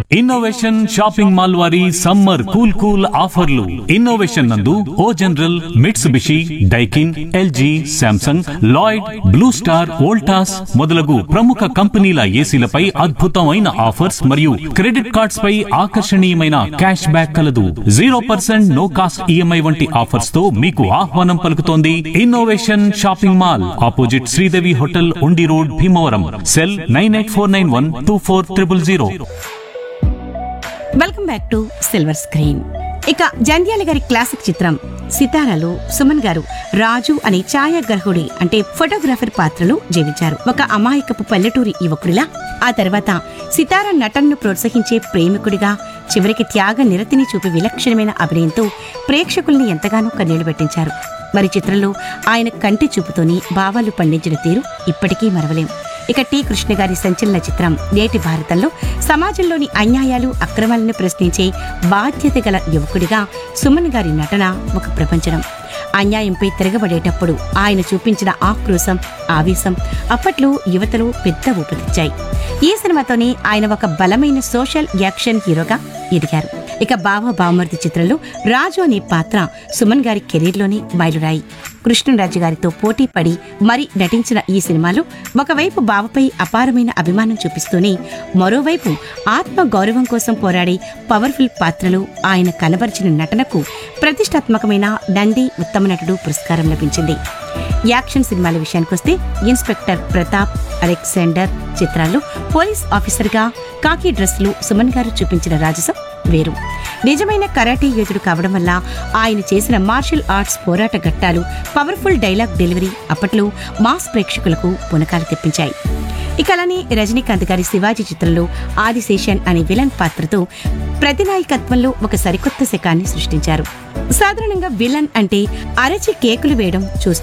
innovation shopping mall వారి summer cool cool ఆఫర్లు innovation నందు O General Mitsubishi Daikin LG Samsung Lloyd Blue Star Voltas మొదలగు ప్రముఖ కంపెనీల ఏసీలపై అద్భుతమైన ఆఫర్స్ మరియు క్రెడిట్ కార్డ్స్ పై ఆకర్షణీయమైన క్యాష్ బ్యాక్ కలదు zero percent no cost EMI వంటి ఆఫర్స్ తో మీకు ఆహ్వానం పలుకుతోంది innovation shopping mall opposite Sridevi hotel Undi road Bhimavaram cell nine eight four nine one two four triple zero welcome back to silver screen ఇక జంధ్యాల గారి క్లాసిక్ చిత్రం సితారాలో సుమన్ గారు రాజు అనే ఛాయాగ్రహుడి అంటే ఫోటోగ్రాఫర్ పాత్రలో జీవించారు ఒక అమాయకపు పల్లెటూరి యువకుడిలా ఆ తర్వాత సితారా నటనను ప్రోత్సహించే ప్రేమికుడిగా చివరికి త్యాగ నిరతిని చూపి విలక్షణమైన అభినయంతో ప్రేక్షకుల్ని ఎంతగానో కన్నీళ్లు పెట్టించారు మరి చిత్రంలో ఆయన కంటి చూపుతోని భావాలు పండించిన తీరు ఇప్పటికీ మరవలేం ఇక టి కృష్ణ గారి సంచలన చిత్రం నేటి భారతంలో సమాజంలోని అన్యాయాలు అక్రమాలను ప్రశ్నించే బాధ్యత గల యువకుడిగా సుమన్ గారి నటన ఒక ప్రపంచనం అన్యాయంపై తిరగబడేటప్పుడు ఆయన చూపించిన ఆక్రోశం ఆవేశం అప్పట్లో యువతలో పెద్ద ఊపిరిచ్చాయి ఈ సినిమాతోనే ఆయన ఒక బలమైన సోషల్ యాక్షన్ హీరోగా ఎదిగారు ఇక బావ బావమర్ది చిత్రంలో రాజు అనే పాత్ర సుమన్ గారి కెరీర్లోనే మైలురాయి కృష్ణరాజు గారితో పోటీ పడి మరి నటించిన ఈ సినిమాలో ఒకవైపు బావపై అపారమైన అభిమానం చూపిస్తూనే మరోవైపు ఆత్మ గౌరవం కోసం పోరాడే పవర్ఫుల్ పాత్రలో ఆయన కనబరిచిన నటనకు ప్రతిష్టాత్మకమైన నంది ఉత్తమ నటుడు పురస్కారం లభించింది యాక్షన్ సినిమాల విషయానికొస్తే ఇన్స్పెక్టర్ ప్రతాప్ అలెగ్జాండర్ చిత్రాల్లో పోలీస్ ఆఫీసర్గా కాకి డ్రెస్లు సుమన్ గారు చూపించిన రాజసం వేరు నిజమైన కరాటే యోధుడు కావడం వల్ల ఆయన చేసిన మార్షల్ ఆర్ట్స్ పోరాట ఘట్టాలు పవర్ఫుల్ డైలాగ్ డెలివరీ అప్పట్లో మాస్ ప్రేక్షకులకు పునకాలు తెప్పించాయి ఇక అలానే రజనీకాంత్ గారి శివాజీ చిత్రంలో ఆదిశేషన్ అనే విలన్ పాత్రతో ప్రతినాయకత్వంలో ఒక సరికొత్త శకాన్ని సృష్టించారు సాధారణంగా విలన్ అంటే అరచి కేకులు వేయడం చూస్తాం